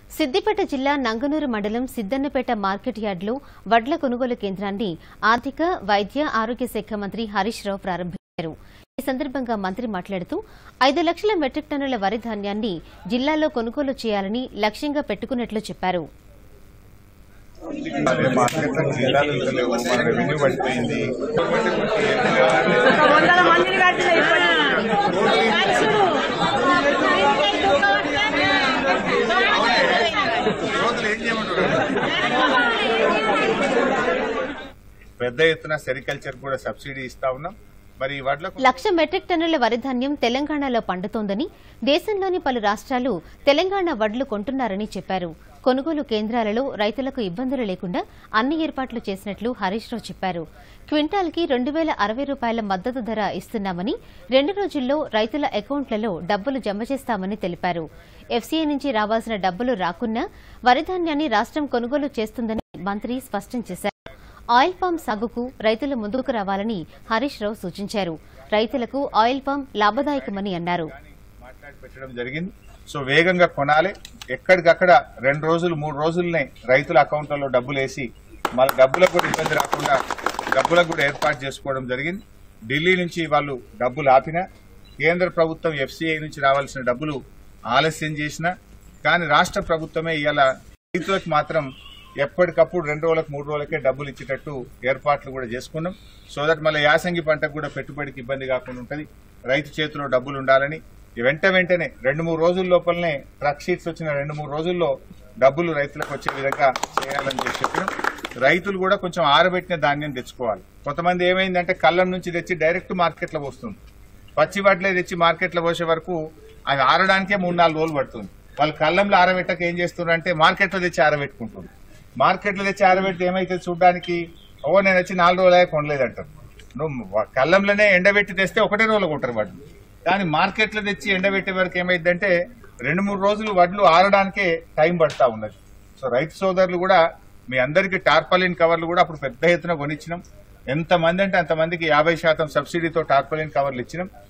సిద్దిపేట జిల్లా నంగనూరు మండలం సిద్దన్నపేట మార్కెట్ యార్డులో వడ్ల కొనుగోలు కేంద్రాన్ని ఆర్థిక వైద్య ఆరోగ్య శాఖ మంత్రి హరీష్ రావు ప్రారంభించారు ఈ సందర్భంగా మంత్రి మాట్లాడుతూ ఐదు లక్షల మెట్రిక్ టన్నుల వరి ధాన్యాన్ని జిల్లాలో కొనుగోలు చేయాలని లక్ష్యంగా పెట్టుకున్నట్లు చెప్పారు అదే మార్కెట్లో జిల్లాలు ఇంకా లేవు మన రెవెన్యూ పడిపోయింది ఒక వందల మందిని కట్టిన రోజులు ఏం చేయమంటారు పెద్ద ఎత్తున సెరికల్చర్ కూడా సబ్సిడీ ఇస్తా ఉన్నాం మరి ఈ వడ్లకు లక్ష మెట్రిక్ టన్నుల వరి ధాన్యం తెలంగాణలో పండుతోందని దేశంలోని పలు రాష్ట్రాలు తెలంగాణ వడ్లు కొంటున్నారని చెప్పారు కొనుగోలు కేంద్రాలలో రైతులకు ఇబ్బందులు లేకుండా అన్ని ఏర్పాట్లు చేసినట్లు హరీష్ రావు చెప్పారు క్వింటాల్కి రెండు వేల అరవై రూపాయల మద్దతు ధర ఇస్తున్నామని రెండు రోజుల్లో రైతుల అకౌంట్లలో డబ్బులు జమ చేస్తామని తెలిపారు ఎఫ్సీఐ నుంచి రావాల్సిన డబ్బులు రాకున్నా వరి ధాన్యాన్ని రాష్ట్రం కొనుగోలు చేస్తుందని మంత్రి స్పష్టం చేశారు ఆయిల్ పామ్ సాగుకు రైతులు ముందుకు రావాలని హరీష్ రావు సూచించారు రైతులకు ఆయిల్ పామ్ లాభదాయకమని అన్నారు మాట్లాడి పెట్టడం జరిగింది సో వేగంగా కొనాలి ఎక్కడికక్కడ రెండు రోజులు మూడు రోజులనే రైతుల అకౌంట్లలో డబ్బులు వేసి మళ్ళీ డబ్బులకు కూడా ఇబ్బంది రాకుండా డబ్బులకు కూడా ఏర్పాటు చేసుకోవడం జరిగింది ఢిల్లీ నుంచి వాళ్ళు డబ్బులు ఆపినా కేంద్ర ప్రభుత్వం ఎఫ్సీఐ నుంచి రావాల్సిన డబ్బులు ఆలస్యం చేసినా కానీ రాష్ట్ర ప్రభుత్వమే ఇవాళ రైతులకు మాత్రం ఎప్పటికప్పుడు రెండు రోజులకు మూడు రోజులకే డబ్బులు ఇచ్చేటట్టు ఏర్పాట్లు కూడా చేసుకున్నాం సో దట్ మళ్ళీ యాసంగి పంటకు కూడా పెట్టుబడికి ఇబ్బంది కాకుండా ఉంటుంది రైతు చేతిలో డబ్బులు ఉండాలని వెంట వెంటనే రెండు మూడు రోజుల లోపలనే ట్రక్ షీట్స్ వచ్చిన రెండు మూడు రోజుల్లో డబ్బులు రైతులకు వచ్చే విధంగా చేయాలని చెప్పి చెప్పినాం రైతులు కూడా కొంచెం ఆరబెట్టిన ధాన్యం తెచ్చుకోవాలి కొంతమంది ఏమైందంటే కళ్ళం నుంచి తెచ్చి డైరెక్ట్ మార్కెట్లో పోస్తుంది పచ్చి వడ్లే తెచ్చి మార్కెట్లో పోసే వరకు అవి ఆరడానికే మూడు నాలుగు రోజులు పడుతుంది వాళ్ళు కళ్ళంలో ఆరబెట్టక ఏం చేస్తున్నారు అంటే మార్కెట్లో తెచ్చి ఆరబెట్టుకుంటున్నారు మార్కెట్లో తెచ్చి ఆరబెడితే ఏమైతే చూడడానికి ఓ నేను వచ్చి నాలుగు రోజులే కొనలేదంటారు నువ్వు వ- కళ్ళంలోనే ఎండబెట్టి తెస్తే ఒకటే రోజులు కొంటారు వడ్లు కానీ మార్కెట్లో తెచ్చి ఎండబెట్టే వరకు ఏమైందంటే రెండు మూడు రోజులు వడ్లు ఆరడానికే టైం పడతా ఉన్నది సో రైతు సోదరులు కూడా మీ అందరికీ టార్పాలిన్ కవర్లు కూడా అప్పుడు పెద్ద ఎత్తున కొనిచ్చినాం ఎంతమంది అంటే అంతమందికి యాభై శాతం సబ్సిడీతో టార్పాలిన్ కవర్లు ఇచ్చినాం